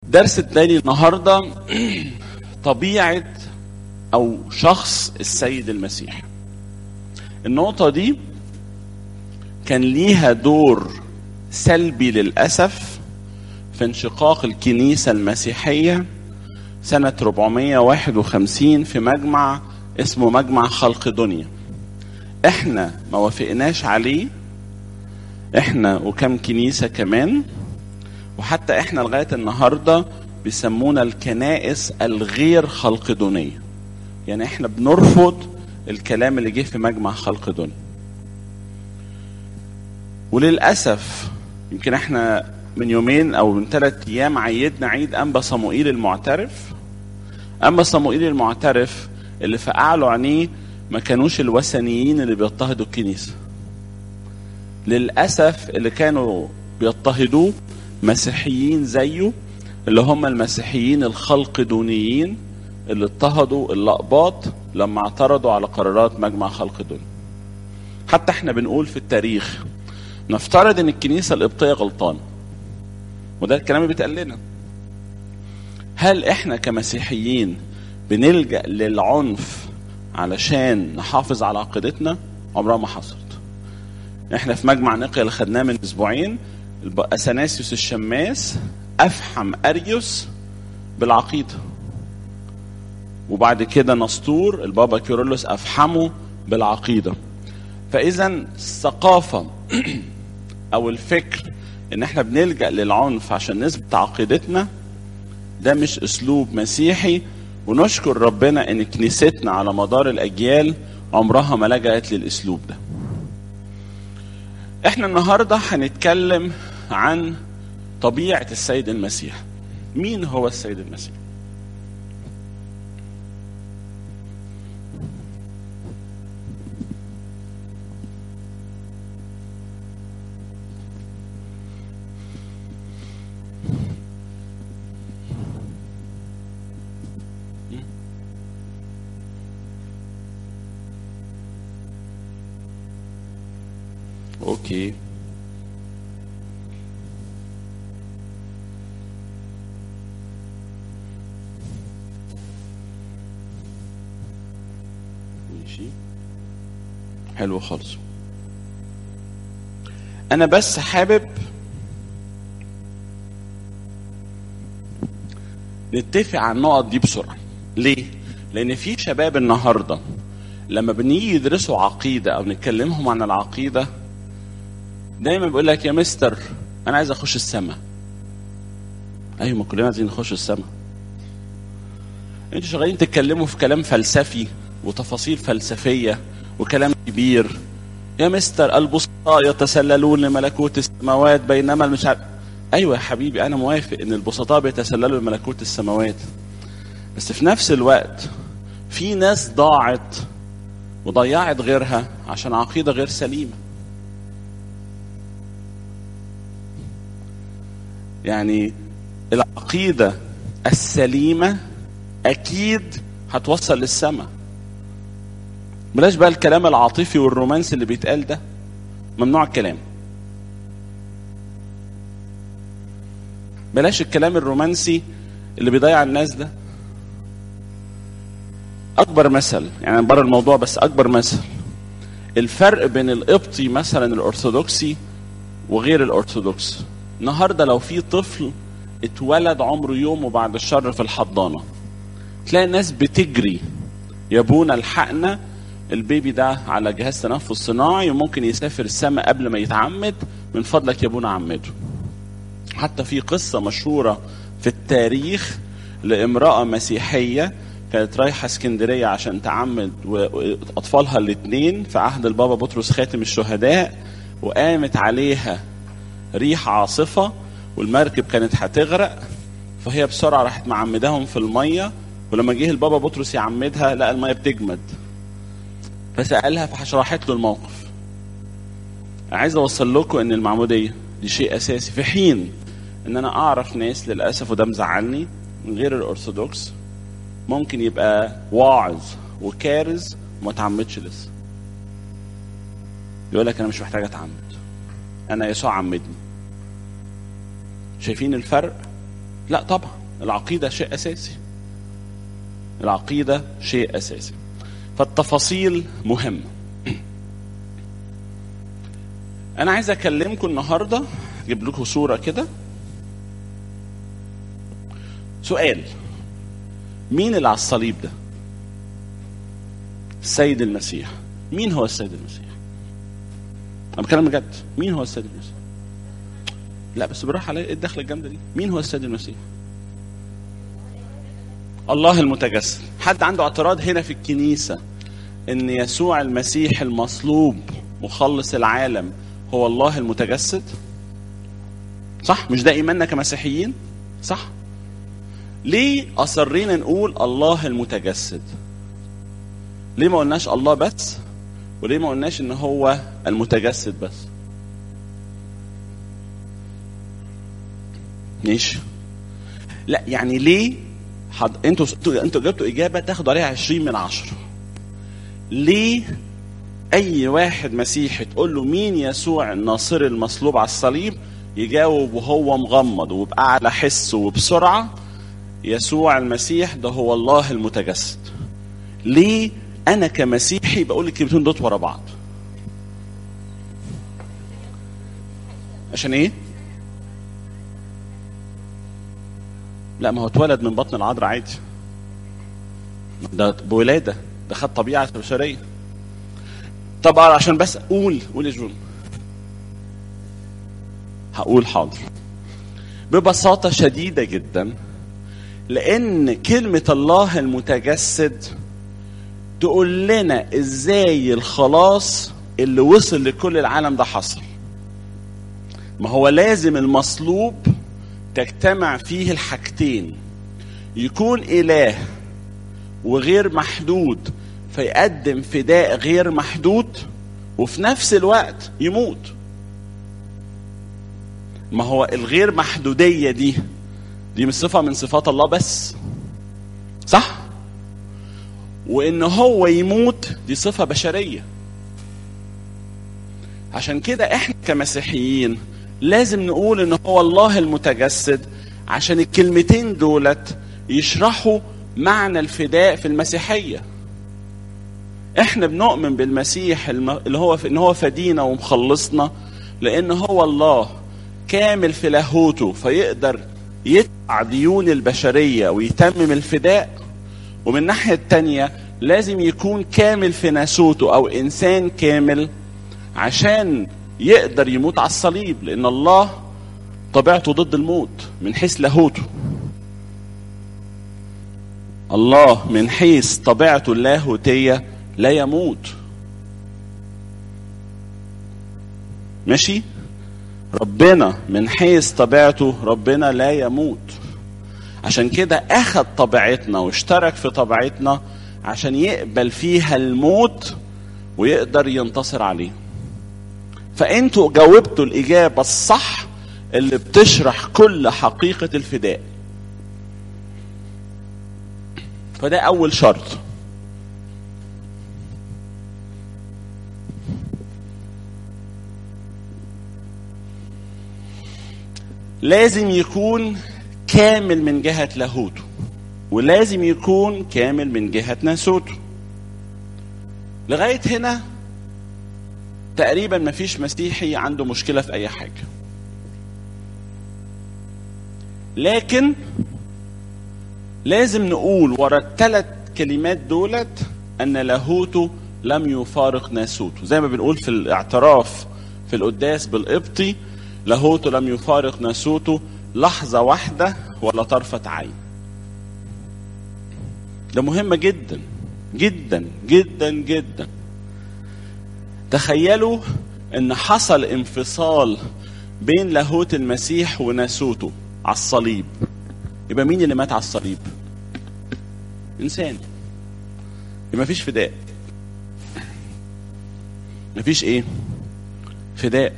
درس التاني النهارده طبيعه او شخص السيد المسيح النقطه دي كان ليها دور سلبي للاسف في انشقاق الكنيسه المسيحيه سنه 451 في مجمع اسمه مجمع خلق دنيا احنا ما وافقناش عليه احنا وكم كنيسه كمان وحتى احنا لغايه النهارده بيسمونا الكنائس الغير خلقدونيه يعني احنا بنرفض الكلام اللي جه في مجمع خلق دنيا وللاسف يمكن احنا من يومين او من ثلاث ايام عيدنا عيد انبا صموئيل المعترف انبا صموئيل المعترف اللي في اعلى عينيه ما كانوش الوثنيين اللي بيضطهدوا الكنيسه للاسف اللي كانوا بيضطهدوه مسيحيين زيه اللي هم المسيحيين الخلقدونيين اللي اضطهدوا اللقباط لما اعترضوا على قرارات مجمع خلق دنيا حتى احنا بنقول في التاريخ نفترض ان الكنيسه القبطيه غلطان وده الكلام اللي بيتقال لنا هل احنا كمسيحيين بنلجا للعنف علشان نحافظ على عقيدتنا عمرها ما حصلت احنا في مجمع نقيا اللي خدناه من اسبوعين اثناسيوس الشماس افحم اريوس بالعقيده وبعد كده نسطور البابا كيرلس افحمه بالعقيده فاذا الثقافه او الفكر ان احنا بنلجا للعنف عشان نثبت عقيدتنا ده مش اسلوب مسيحي ونشكر ربنا ان كنيستنا على مدار الاجيال عمرها ما لجأت للاسلوب ده احنا النهارده هنتكلم عن طبيعه السيد المسيح مين هو السيد المسيح اوكي ماشي حلو خالص انا بس حابب نتفق على النقط دي بسرعه ليه لان في شباب النهارده لما بنيجي يدرسوا عقيده او نتكلمهم عن العقيده دايما بيقول لك يا مستر انا عايز اخش السماء ايوه ما كلنا عايزين نخش السماء انتوا شغالين تتكلموا في كلام فلسفي وتفاصيل فلسفيه وكلام كبير يا مستر البسطاء يتسللون لملكوت السماوات بينما مش عارف ايوه يا حبيبي انا موافق ان البسطاء بيتسللوا لملكوت السماوات بس في نفس الوقت في ناس ضاعت وضيعت غيرها عشان عقيده غير سليمه يعني العقيدة السليمة أكيد هتوصل للسماء بلاش بقى الكلام العاطفي والرومانسي اللي بيتقال ده ممنوع الكلام بلاش الكلام الرومانسي اللي بيضيع الناس ده أكبر مثل يعني بره الموضوع بس أكبر مثل الفرق بين القبطي مثلا الأرثوذكسي وغير الأرثوذكس النهارده لو في طفل اتولد عمره يوم وبعد الشر في الحضانه تلاقي الناس بتجري يا ابونا الحقنا البيبي ده على جهاز تنفس صناعي وممكن يسافر السماء قبل ما يتعمد من فضلك يا ابونا عمده حتى في قصة مشهورة في التاريخ لامرأة مسيحية كانت رايحة اسكندرية عشان تعمد وأطفالها الاثنين في عهد البابا بطرس خاتم الشهداء وقامت عليها ريح عاصفة والمركب كانت هتغرق فهي بسرعة راحت معمداهم في المية ولما جه البابا بطرس يعمدها لقى المية بتجمد فسألها فشرحت له الموقف عايز اوصل لكم ان المعمودية دي شيء اساسي في حين ان انا اعرف ناس للاسف وده مزعلني من غير الارثوذكس ممكن يبقى واعظ وكارز وما تعمدش لسه يقول لك انا مش محتاج اتعمد انا يسوع عمدني شايفين الفرق لا طبعا العقيده شيء اساسي العقيده شيء اساسي فالتفاصيل مهمه انا عايز اكلمكم النهارده اجيب لكم صوره كده سؤال مين اللي على الصليب ده السيد المسيح مين هو السيد المسيح انا بتكلم بجد مين هو السيد المسيح لا بس بالراحه عليا ايه الدخله الجامده دي مين هو السيد المسيح الله المتجسد حد عنده اعتراض هنا في الكنيسه ان يسوع المسيح المصلوب مخلص العالم هو الله المتجسد صح مش ده ايماننا كمسيحيين صح ليه اصرينا نقول الله المتجسد ليه ما قلناش الله بس وليه ما قلناش ان هو المتجسد بس ماشي لا يعني ليه حد... انتوا انتوا جبتوا اجابه تاخدوا عليها 20 من 10 ليه اي واحد مسيحي تقول له مين يسوع الناصري المصلوب على الصليب يجاوب وهو مغمض وبأعلى حس وبسرعه يسوع المسيح ده هو الله المتجسد ليه انا كمسيحي بقول الكلمتين دول ورا بعض عشان ايه لا ما هو اتولد من بطن العذراء عادي ده بولاده ده خد طبيعه بشريه طب عشان بس قول قول يا جون هقول حاضر ببساطة شديدة جدا لأن كلمة الله المتجسد تقول لنا ازاي الخلاص اللي وصل لكل العالم ده حصل ما هو لازم المصلوب تجتمع فيه الحاجتين يكون اله وغير محدود فيقدم فداء غير محدود وفي نفس الوقت يموت ما هو الغير محدودية دي دي مش صفة من صفات الله بس صح وان هو يموت دي صفة بشرية عشان كده احنا كمسيحيين لازم نقول ان هو الله المتجسد عشان الكلمتين دولت يشرحوا معنى الفداء في المسيحية احنا بنؤمن بالمسيح اللي هو ان هو فدينا ومخلصنا لان هو الله كامل في لاهوته فيقدر يدفع ديون البشرية ويتمم الفداء ومن الناحية التانية لازم يكون كامل في ناسوته أو إنسان كامل عشان يقدر يموت على الصليب لأن الله طبيعته ضد الموت من حيث لاهوته الله من حيث طبيعته اللاهوتية لا يموت ماشي ربنا من حيث طبيعته ربنا لا يموت عشان كده اخذ طبيعتنا واشترك في طبيعتنا عشان يقبل فيها الموت ويقدر ينتصر عليه فانتوا جاوبتوا الاجابه الصح اللي بتشرح كل حقيقه الفداء فده اول شرط لازم يكون كامل من جهة لاهوته ولازم يكون كامل من جهة ناسوته لغاية هنا تقريبا مفيش مسيحي عنده مشكلة في أي حاجة لكن لازم نقول ورا الثلاث كلمات دولت أن لاهوته لم يفارق ناسوته زي ما بنقول في الاعتراف في القداس بالقبطي لاهوته لم يفارق ناسوته لحظة واحدة ولا طرفة عين ده مهم جدا جدا جدا جدا تخيلوا ان حصل انفصال بين لاهوت المسيح وناسوته على الصليب يبقى مين اللي مات على الصليب انسان يبقى مفيش فداء مفيش ايه فداء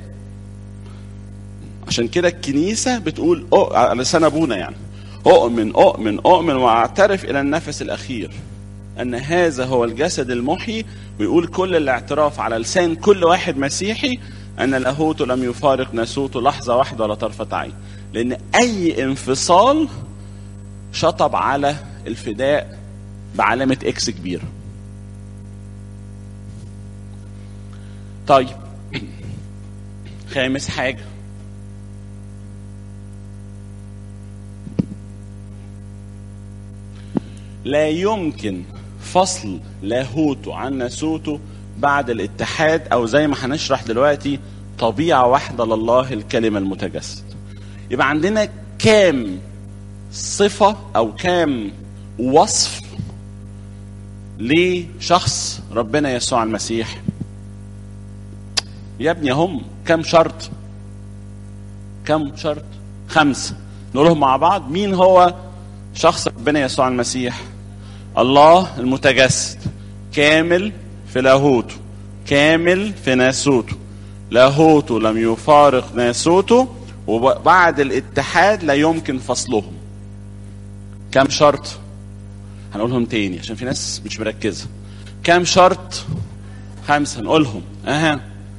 عشان كده الكنيسة بتقول أو على لسان أبونا يعني أؤمن أؤمن أؤمن وأعترف إلى النفس الأخير أن هذا هو الجسد المحيي ويقول كل الاعتراف على لسان كل واحد مسيحي أن لاهوته لم يفارق ناسوته لحظة واحدة ولا طرفة عين لان اي انفصال شطب على الفداء بعلامه اكس كبيره طيب خامس حاجه لا يمكن فصل لاهوته عن ناسوته بعد الاتحاد او زي ما هنشرح دلوقتي طبيعه واحده لله الكلمه المتجسد يبقى عندنا كام صفه او كام وصف لشخص ربنا يسوع المسيح يا ابني هم كم شرط كم شرط خمسه نقولهم مع بعض مين هو شخص ربنا يسوع المسيح الله المتجسد كامل في لاهوته كامل في ناسوته لاهوته لم يفارق ناسوته وبعد الاتحاد لا يمكن فصلهم كم شرط هنقولهم تاني عشان في ناس مش مركزة كم شرط خمسة نقولهم اها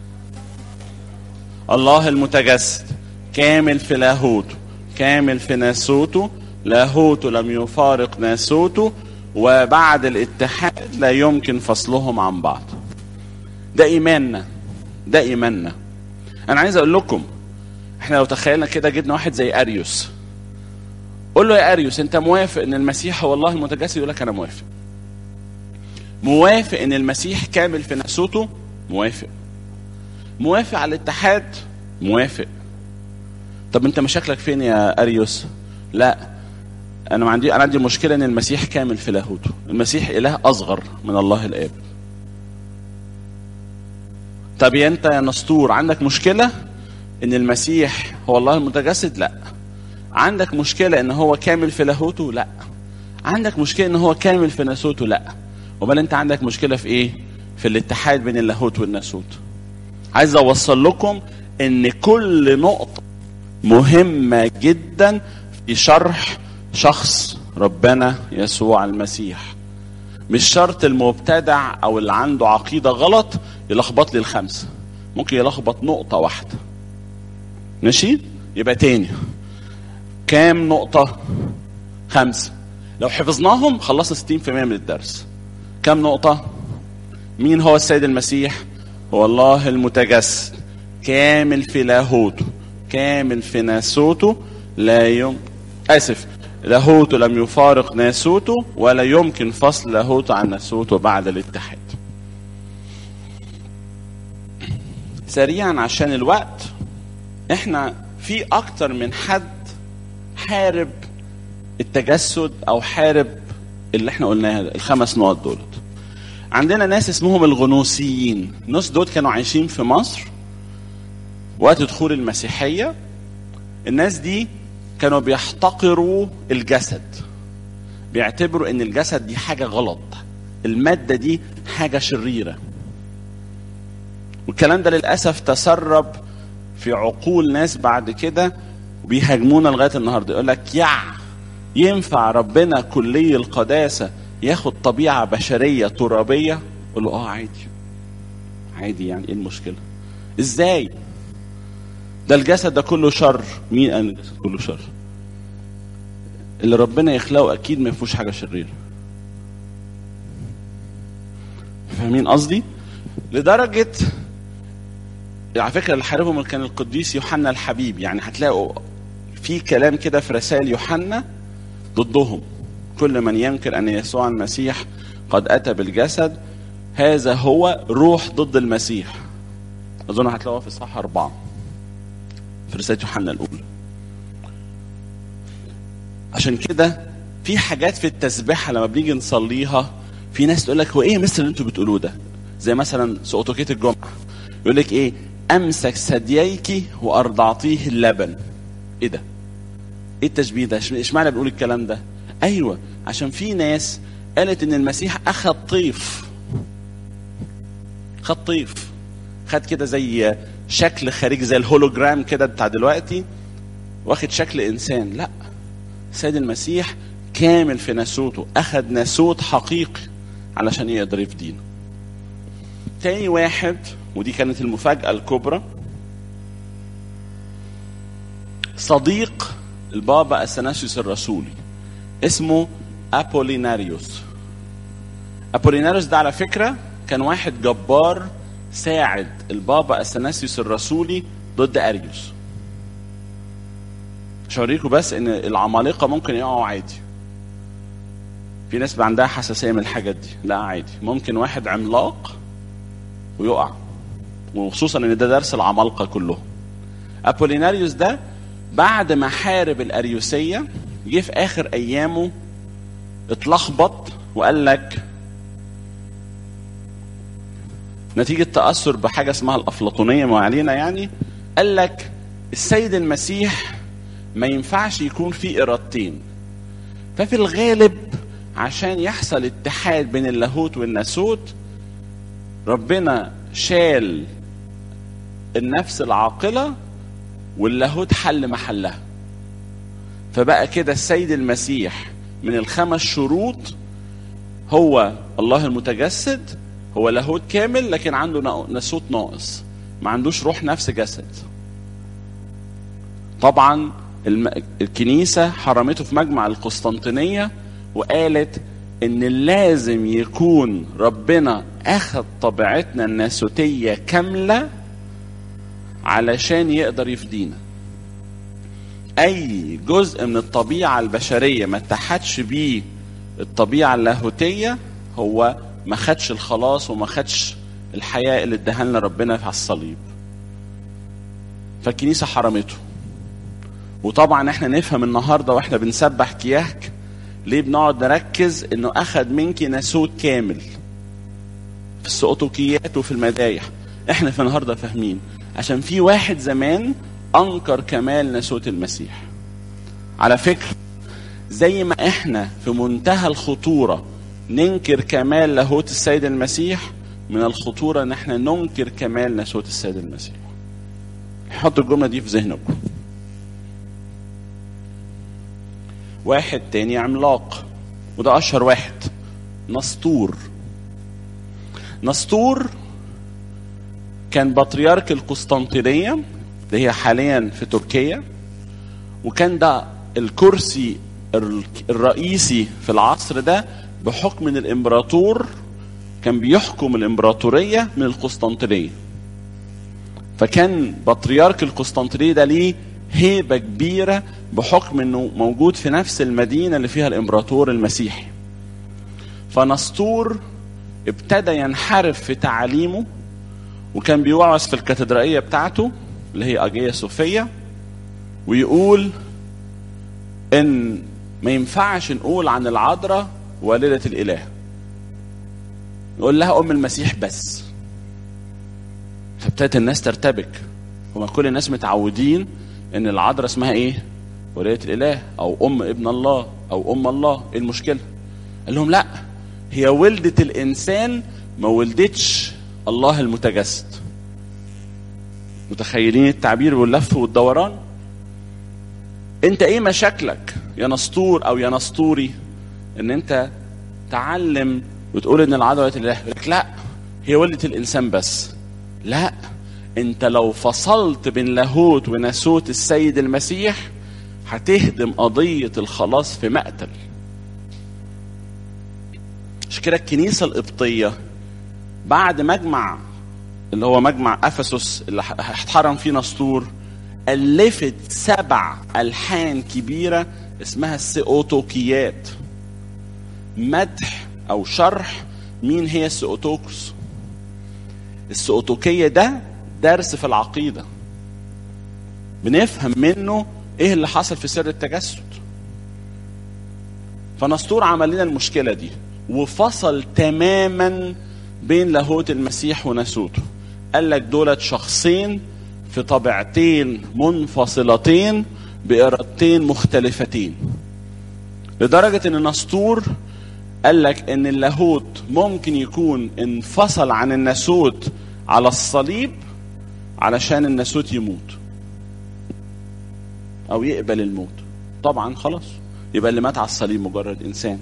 الله المتجسد كامل في لاهوته كامل في ناسوته لاهوته لم يفارق ناسوته وبعد الاتحاد لا يمكن فصلهم عن بعض ده ايماننا ده ايماننا انا عايز اقول لكم احنا لو تخيلنا كده جبنا واحد زي اريوس قول له يا اريوس انت موافق ان المسيح هو الله المتجسد يقول لك انا موافق موافق ان المسيح كامل في نفسوته موافق موافق على الاتحاد موافق طب انت مشاكلك فين يا اريوس لا انا ما عندي انا عندي مشكله ان المسيح كامل في لاهوته المسيح اله اصغر من الله الاب طب يا انت يا نسطور عندك مشكله ان المسيح هو الله المتجسد لا عندك مشكله ان هو كامل في لاهوته لا عندك مشكله ان هو كامل في ناسوته لا امال انت عندك مشكله في ايه في الاتحاد بين اللاهوت والناسوت عايز اوصل لكم ان كل نقطه مهمه جدا في شرح شخص ربنا يسوع المسيح مش شرط المبتدع او اللي عنده عقيده غلط يلخبط لي الخمسه ممكن يلخبط نقطه واحده ماشي يبقى تاني كام نقطه خمسه لو حفظناهم خلصنا 60% من الدرس كام نقطه مين هو السيد المسيح هو الله المتجسد كامل في لاهوته كامل في ناسوته لا يم اسف لاهوته لم يفارق ناسوته ولا يمكن فصل لاهوته عن ناسوته بعد الاتحاد سريعا عشان الوقت احنا في اكتر من حد حارب التجسد او حارب اللي احنا قلناها الخمس نقط دولت عندنا ناس اسمهم الغنوصيين الناس دول كانوا عايشين في مصر وقت دخول المسيحية الناس دي كانوا بيحتقروا الجسد بيعتبروا ان الجسد دي حاجة غلط المادة دي حاجة شريرة والكلام ده للأسف تسرب في عقول ناس بعد كده وبيهاجمونا لغاية النهاردة يقول لك يع ينفع ربنا كلي القداسة ياخد طبيعة بشرية ترابية قول له اه عادي عادي يعني ايه المشكلة ازاي ده الجسد ده كله شر مين قال الجسد كله شر اللي ربنا يخلقه اكيد ما فيهوش حاجه شريره فاهمين قصدي لدرجه على فكره اللي حاربهم كان القديس يوحنا الحبيب يعني هتلاقوا في كلام كده في رسائل يوحنا ضدهم كل من ينكر ان يسوع المسيح قد اتى بالجسد هذا هو روح ضد المسيح اظن هتلاقوها في الصحة أربعة في رسالة يوحنا الأولى عشان كده في حاجات في التسبيحة لما بنيجي نصليها في ناس تقول لك هو ايه مثل اللي انتوا بتقولوه ده زي مثلا سقطوكية الجمعة يقول لك ايه امسك ثدييك وارضعتيه اللبن ايه ده ايه التشبيه ده اشمعنى بنقول الكلام ده ايوه عشان في ناس قالت ان المسيح اخذ طيف خد طيف خد كده زي شكل خارجي زي الهولوجرام كده بتاع دلوقتي واخد شكل انسان لا سيد المسيح كامل في ناسوته اخذ ناسوت حقيقي علشان يقدر يفدينا تاني واحد ودي كانت المفاجأة الكبرى صديق البابا اثناسيوس الرسولي اسمه ابوليناريوس ابوليناريوس ده على فكره كان واحد جبار ساعد البابا اثناسيوس الرسولي ضد اريوس مش هوريكم بس ان العمالقه ممكن يقعوا عادي في ناس بقى عندها حساسيه من الحاجات دي لا عادي ممكن واحد عملاق ويقع وخصوصا ان ده درس العمالقه كلهم ابوليناريوس ده بعد ما حارب الاريوسيه جه في اخر ايامه اتلخبط وقال لك نتيجة تأثر بحاجة اسمها الأفلاطونية ما علينا يعني قال لك السيد المسيح ما ينفعش يكون فيه إرادتين ففي الغالب عشان يحصل اتحاد بين اللاهوت والناسوت ربنا شال النفس العاقلة واللاهوت حل محلها فبقى كده السيد المسيح من الخمس شروط هو الله المتجسد هو لاهوت كامل لكن عنده ناسوت ناقص ما عندوش روح نفس جسد طبعا الكنيسة حرمته في مجمع القسطنطينية وقالت ان لازم يكون ربنا اخذ طبيعتنا الناسوتية كاملة علشان يقدر يفدينا اي جزء من الطبيعة البشرية ما اتحدش بيه الطبيعة اللاهوتية هو ما خدش الخلاص وما خدش الحياة اللي اداها لنا ربنا على الصليب فالكنيسة حرمته وطبعا احنا نفهم النهاردة واحنا بنسبح كياك ليه بنقعد نركز انه اخد منك ناسوت كامل في السقطوكيات وفي المدايح احنا في النهاردة فاهمين عشان في واحد زمان انكر كمال ناسوت المسيح على فكرة زي ما احنا في منتهى الخطورة ننكر كمال لاهوت السيد المسيح من الخطورة ان احنا ننكر كمال ناسوت السيد المسيح حطوا الجملة دي في ذهنكم واحد تاني عملاق وده اشهر واحد نسطور نسطور كان بطريرك القسطنطينية اللي هي حاليا في تركيا وكان ده الكرسي الرئيسي في العصر ده بحكم ان الامبراطور كان بيحكم الامبراطوريه من القسطنطينيه فكان بطريرك القسطنطينيه ده ليه هيبه كبيره بحكم انه موجود في نفس المدينه اللي فيها الامبراطور المسيحي فنسطور ابتدى ينحرف في تعاليمه وكان بيوعظ في الكاتدرائيه بتاعته اللي هي اجيه صوفيا ويقول ان ما ينفعش نقول عن العذراء والدة الإله نقول لها أم المسيح بس فابتدت الناس ترتبك هما كل الناس متعودين إن العذراء اسمها إيه؟ والدة الإله أو أم ابن الله أو أم الله إيه المشكلة؟ قال لهم لأ هي ولدت الإنسان ما ولدتش الله المتجسد متخيلين التعبير واللف والدوران انت ايه مشاكلك يا نسطور او يا نسطوري ان انت تعلم وتقول ان العدوة اله لك لا هي ولدت الانسان بس لا انت لو فصلت بين لاهوت وناسوت السيد المسيح هتهدم قضية الخلاص في مقتل عشان كده الكنيسة القبطية بعد مجمع اللي هو مجمع افسس اللي هتحرم فيه نسطور ألفت سبع ألحان كبيرة اسمها السيوتوكيات مدح أو شرح مين هي السيوتوكس السيوتوكية ده درس في العقيدة بنفهم منه ايه اللي حصل في سر التجسد فنسطور عمل لنا المشكلة دي وفصل تماما بين لاهوت المسيح وناسوته قال لك دولت شخصين في طبيعتين منفصلتين بإرادتين مختلفتين لدرجة ان نسطور قال لك ان اللاهوت ممكن يكون انفصل عن الناسوت على الصليب علشان الناسوت يموت او يقبل الموت طبعا خلاص يبقى اللي مات على الصليب مجرد انسان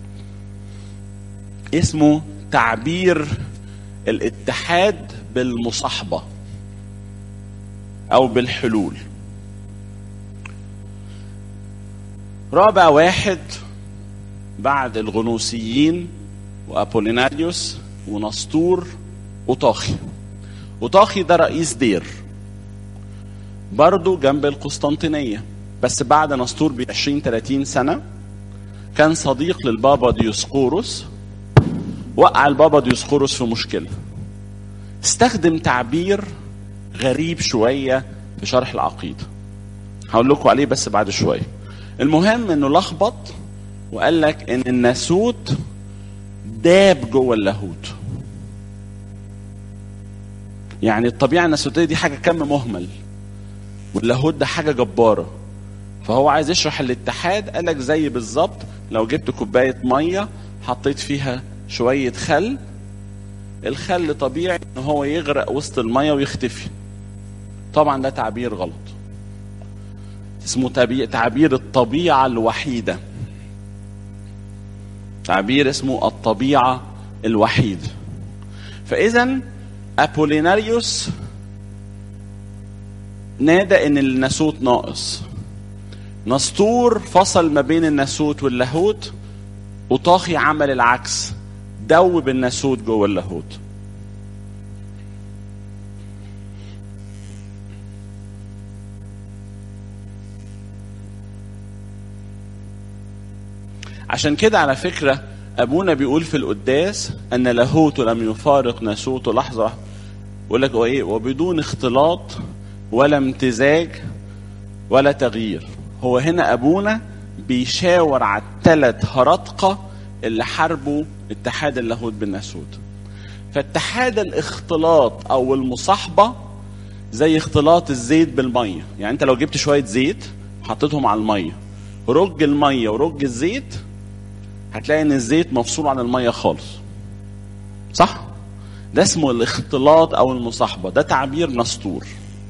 اسمه تعبير الاتحاد بالمصاحبه او بالحلول رابع واحد بعد الغنوسيين وابوليناريوس ونسطور وطاخي وطاخي ده رئيس دير برضه جنب القسطنطينية بس بعد نسطور ب 20 30 سنة كان صديق للبابا ديوسقوروس وقع البابا ديوسقوروس في مشكلة استخدم تعبير غريب شوية في شرح العقيدة هقول لكم عليه بس بعد شوية المهم انه لخبط وقال لك ان الناسوت داب جوه اللاهوت يعني الطبيعه الناسوتيه دي حاجه كم مهمل واللاهوت ده حاجه جباره فهو عايز يشرح الاتحاد قال لك زي بالظبط لو جبت كوبايه ميه حطيت فيها شويه خل الخل طبيعي ان هو يغرق وسط الميه ويختفي طبعا ده تعبير غلط اسمه تعبير الطبيعه الوحيده تعبير اسمه الطبيعة الوحيدة فإذا أبوليناريوس نادى إن الناسوت ناقص نسطور فصل ما بين الناسوت واللاهوت وطاخي عمل العكس دوب الناسوت جوه اللاهوت عشان كده على فكرة أبونا بيقول في القداس أن لاهوته لم يفارق ناسوته لحظة يقول لك هو إيه وبدون اختلاط ولا امتزاج ولا تغيير هو هنا أبونا بيشاور على الثلاث هرطقة اللي حاربوا اتحاد اللاهوت بالناسوت فاتحاد الاختلاط أو المصاحبة زي اختلاط الزيت بالمية يعني أنت لو جبت شوية زيت حطيتهم على المية رج المية ورج الزيت هتلاقي ان الزيت مفصول عن الميه خالص صح ده اسمه الاختلاط او المصاحبه ده تعبير نسطور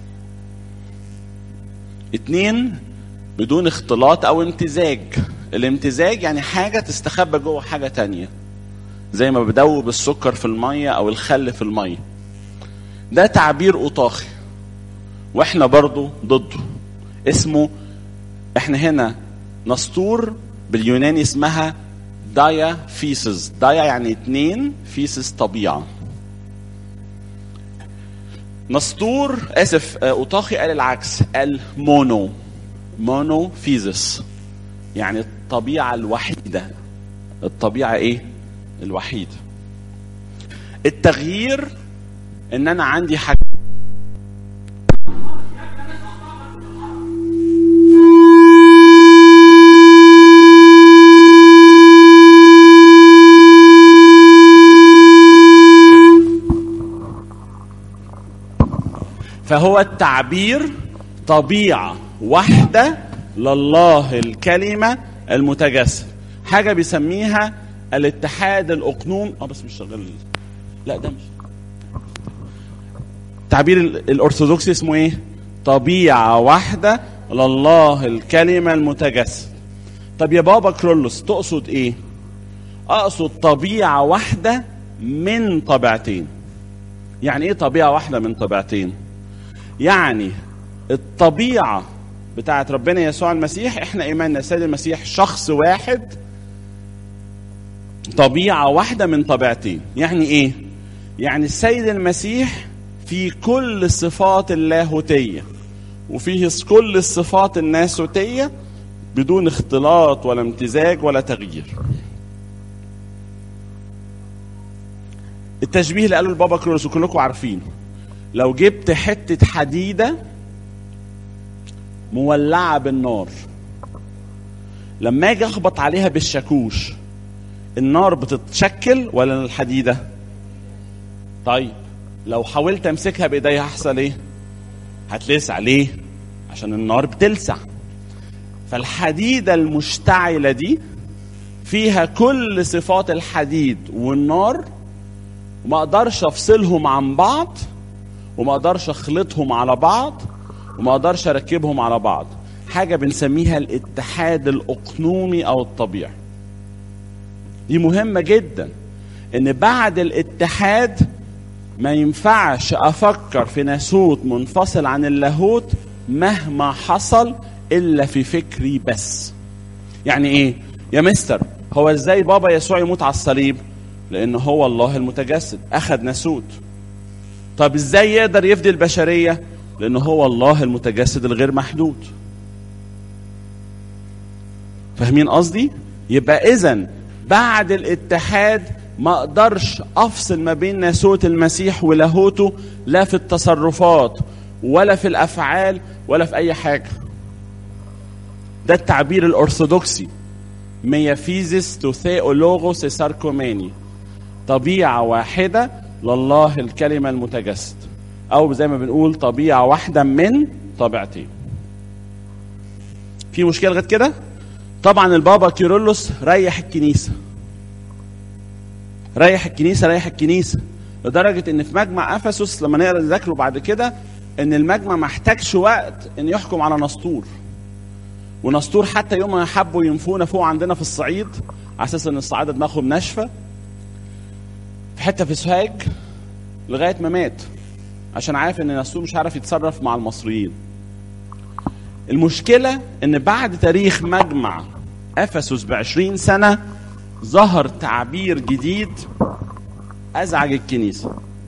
اتنين بدون اختلاط او امتزاج الامتزاج يعني حاجه تستخبى جوه حاجه تانية زي ما بدوب السكر في الميه او الخل في الميه ده تعبير اوطاخي واحنا برضو ضده اسمه احنا هنا نسطور باليوناني اسمها دايا فيسز دايا يعني اتنين فيسز طبيعة نسطور اسف اوطاخي قال العكس قال مونو مونو فيزس يعني الطبيعة الوحيدة الطبيعة ايه الوحيدة التغيير ان انا عندي حاجة فهو التعبير طبيعة واحدة لله الكلمة المتجسد حاجة بيسميها الاتحاد الأقنوم اه بس مش شغال لا ده مش التعبير الأرثوذكسي اسمه ايه؟ طبيعة واحدة لله الكلمة المتجسد طب يا بابا كرولوس تقصد ايه؟ اقصد طبيعة واحدة من طبيعتين يعني ايه طبيعة واحدة من طبيعتين؟ يعني الطبيعة بتاعت ربنا يسوع المسيح احنا ايماننا السيد المسيح شخص واحد طبيعة واحدة من طبيعتين يعني ايه يعني السيد المسيح في كل الصفات اللاهوتية وفيه كل الصفات الناسوتية بدون اختلاط ولا امتزاج ولا تغيير التشبيه اللي قاله البابا كرولوس وكلكم عارفين لو جبت حتة حديدة مولعة بالنار لما اجي اخبط عليها بالشاكوش النار بتتشكل ولا الحديدة طيب لو حاولت امسكها بايديا هيحصل ايه هتلسع ليه عشان النار بتلسع فالحديدة المشتعلة دي فيها كل صفات الحديد والنار وما اقدرش افصلهم عن بعض وما اقدرش اخلطهم على بعض وما اقدرش اركبهم على بعض حاجة بنسميها الاتحاد الاقنومي او الطبيعي دي مهمة جدا ان بعد الاتحاد ما ينفعش افكر في ناسوت منفصل عن اللاهوت مهما حصل الا في فكري بس يعني ايه يا مستر هو ازاي بابا يسوع يموت على الصليب لان هو الله المتجسد اخذ ناسوت طب ازاي يقدر يفدي البشريه لان هو الله المتجسد الغير محدود فاهمين قصدي يبقى اذا بعد الاتحاد ما اقدرش افصل ما بين ناسوت المسيح ولاهوته لا في التصرفات ولا في الافعال ولا في اي حاجه ده التعبير الارثوذكسي ميافيزيس تو ثيولوغوس ساركوماني طبيعه واحده لله الكلمه المتجسد او زي ما بنقول طبيعه واحده من طبيعتين في مشكله لغايه كده طبعا البابا كيرلس ريح الكنيسه ريح الكنيسه ريح الكنيسه لدرجه ان في مجمع افسس لما نقرا نذاكره بعد كده ان المجمع ما احتاجش وقت ان يحكم على نسطور ونسطور حتى يوم ما حبوا ينفونا فوق عندنا في الصعيد على اساس ان الصعاده دماغهم ناشفه في حته في سوهاج لغايه ما مات عشان عارف ان نسطور مش عارف يتصرف مع المصريين المشكله ان بعد تاريخ مجمع افسس ب 20 سنه ظهر تعبير جديد ازعج الكنيسه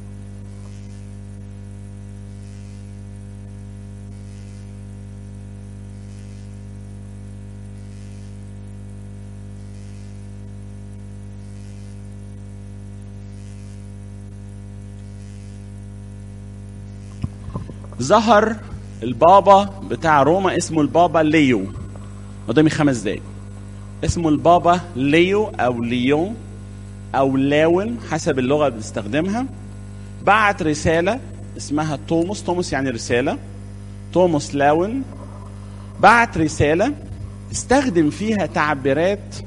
ظهر البابا بتاع روما اسمه البابا ليو قدامي خمس دقايق اسمه البابا ليو او ليون او لاون حسب اللغه اللي بنستخدمها بعت رساله اسمها توماس توماس يعني رساله توماس لاون بعت رساله استخدم فيها تعبيرات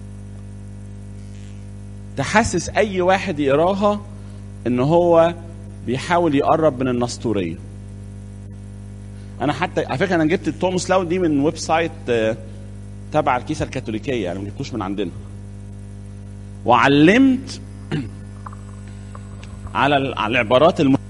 تحسس اي واحد يقراها ان هو بيحاول يقرب من النسطوريه انا حتى على فكره انا جبت توماس لاون دي من ويب سايت آه، تبع الكيسه الكاثوليكيه يعني ما جبتوش من عندنا وعلمت على ال- على العبارات الم...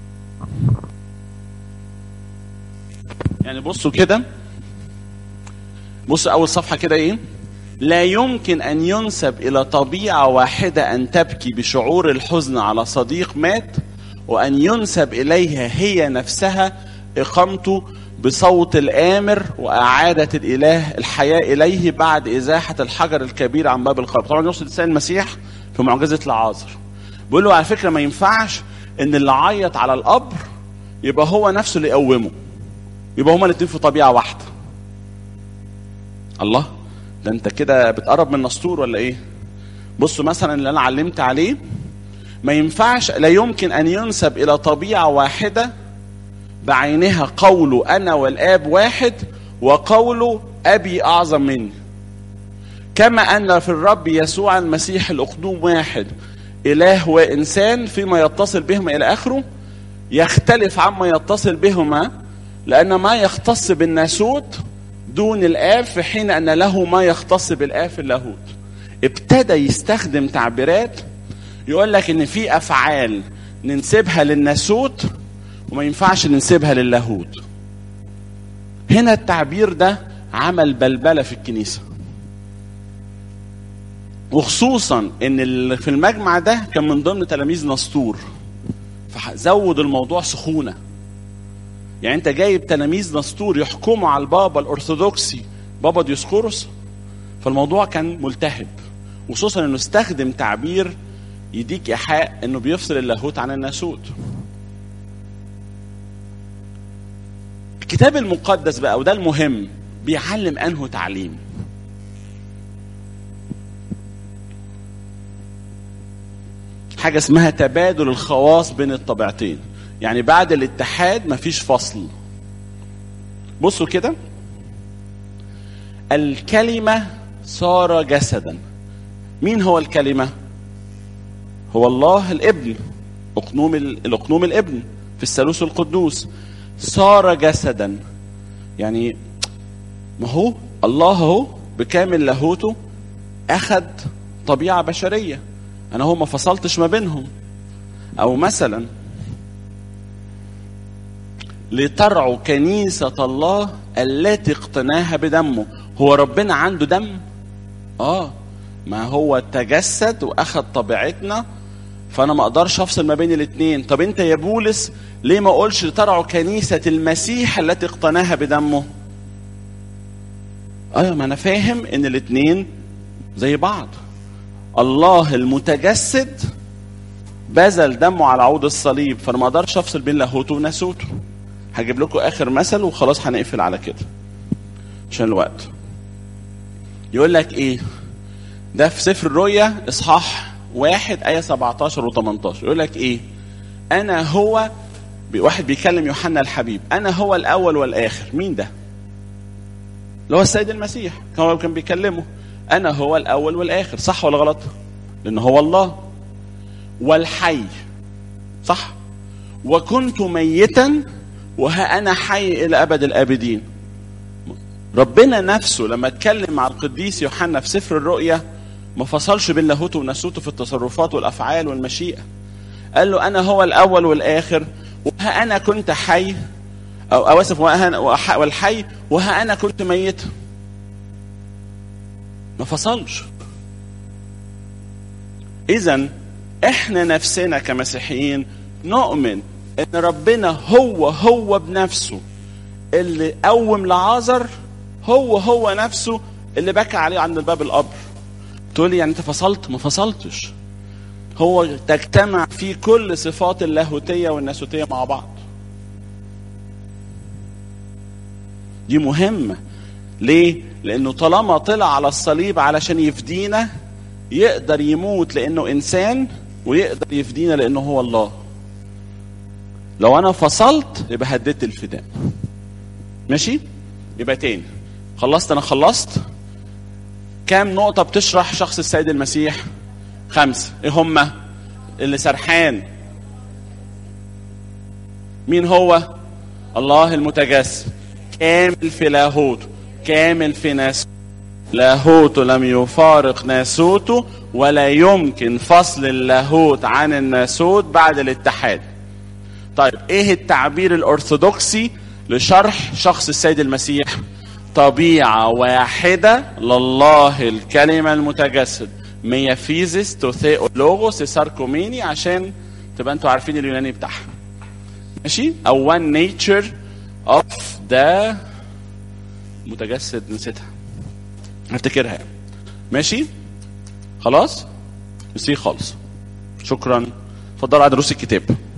يعني بصوا كده بصوا اول صفحه كده ايه لا يمكن ان ينسب الى طبيعه واحده ان تبكي بشعور الحزن على صديق مات وان ينسب اليها هي نفسها اقامته بصوت الامر واعاده الاله الحياه اليه بعد ازاحه الحجر الكبير عن باب القبر طبعا يقصد لسان المسيح في معجزه العازر بيقول له على فكره ما ينفعش ان اللي عيط على القبر يبقى هو نفسه اللي يقومه يبقى هما الاثنين في طبيعه واحده الله ده انت كده بتقرب من نسطور ولا ايه بصوا مثلا اللي انا علمت عليه ما ينفعش لا يمكن ان ينسب الى طبيعه واحده بعينها قوله انا والاب واحد وقوله ابي اعظم مني كما ان في الرب يسوع المسيح الاقدوم واحد اله وانسان فيما يتصل بهما الى اخره يختلف عما يتصل بهما لان ما يختص بالناسوت دون الاب في حين ان له ما يختص بالاب في اللاهوت ابتدى يستخدم تعبيرات يقول لك ان في افعال ننسبها للناسوت وما ينفعش ننسبها للاهوت هنا التعبير ده عمل بلبله في الكنيسه وخصوصا ان اللي في المجمع ده كان من ضمن تلاميذ نسطور فزود الموضوع سخونه يعني انت جايب تلاميذ نسطور يحكموا على البابا الارثوذكسي بابا ديوسكوروس فالموضوع كان ملتهب وخصوصا انه استخدم تعبير يديك ايحاء انه بيفصل اللاهوت عن الناسوت الكتاب المقدس بقى وده المهم بيعلم انه تعليم حاجه اسمها تبادل الخواص بين الطبيعتين يعني بعد الاتحاد مفيش فصل بصوا كده الكلمه صار جسدا مين هو الكلمه هو الله الابن اقنوم ال- الاقنوم الابن في الثالوث القدوس صار جسدا يعني ما هو الله هو بكامل لاهوته اخذ طبيعه بشريه انا هو ما فصلتش ما بينهم او مثلا لترعوا كنيسة الله التي اقتناها بدمه هو ربنا عنده دم اه ما هو تجسد واخد طبيعتنا فانا ما اقدرش افصل ما بين الاثنين طب انت يا بولس ليه ما اقولش ترعوا كنيسه المسيح التي اقتناها بدمه ايوه ما انا فاهم ان الاثنين زي بعض الله المتجسد بذل دمه على عود الصليب فانا ما اقدرش افصل بين لاهوته وناسوته هجيب لكم اخر مثل وخلاص هنقفل على كده عشان الوقت يقول لك ايه ده في سفر الرؤيا اصحاح واحد آية 17 و 18 يقول لك ايه انا هو واحد بيكلم يوحنا الحبيب انا هو الاول والاخر مين ده اللي هو السيد المسيح هو كان بيكلمه انا هو الاول والاخر صح ولا غلط لان هو الله والحي صح وكنت ميتا وها انا حي الى ابد الابدين ربنا نفسه لما اتكلم مع القديس يوحنا في سفر الرؤيا ما فصلش بين لاهوته وناسوته في التصرفات والافعال والمشيئه قال له انا هو الاول والاخر وها انا كنت حي او او اسف والحي وها انا كنت ميتا ما فصلش اذا احنا نفسنا كمسيحيين نؤمن ان ربنا هو هو بنفسه اللي قوم لعازر هو هو نفسه اللي بكى عليه عند باب القبر تقول لي يعني انت فصلت ما فصلتش هو تجتمع فيه كل صفات اللاهوتيه والناسوتيه مع بعض دي مهمه ليه لانه طالما طلع على الصليب علشان يفدينا يقدر يموت لانه انسان ويقدر يفدينا لانه هو الله لو انا فصلت يبقى هددت الفداء ماشي يبقى تاني خلصت انا خلصت كام نقطة بتشرح شخص السيد المسيح خمسة ايه هما اللي سرحان مين هو الله المتجسد كامل في لاهوته كامل في ناسوته لاهوته لم يفارق ناسوته ولا يمكن فصل اللاهوت عن الناسوت بعد الاتحاد طيب ايه التعبير الارثوذكسي لشرح شخص السيد المسيح طبيعة واحدة لله الكلمة المتجسد ميافيزيس توثيو لوغوس ساركوميني عشان تبقى انتوا عارفين اليوناني بتاعها ماشي او one nature of the متجسد نسيتها هفتكرها ماشي خلاص نسيه خالص شكرا اتفضلوا على دروس الكتاب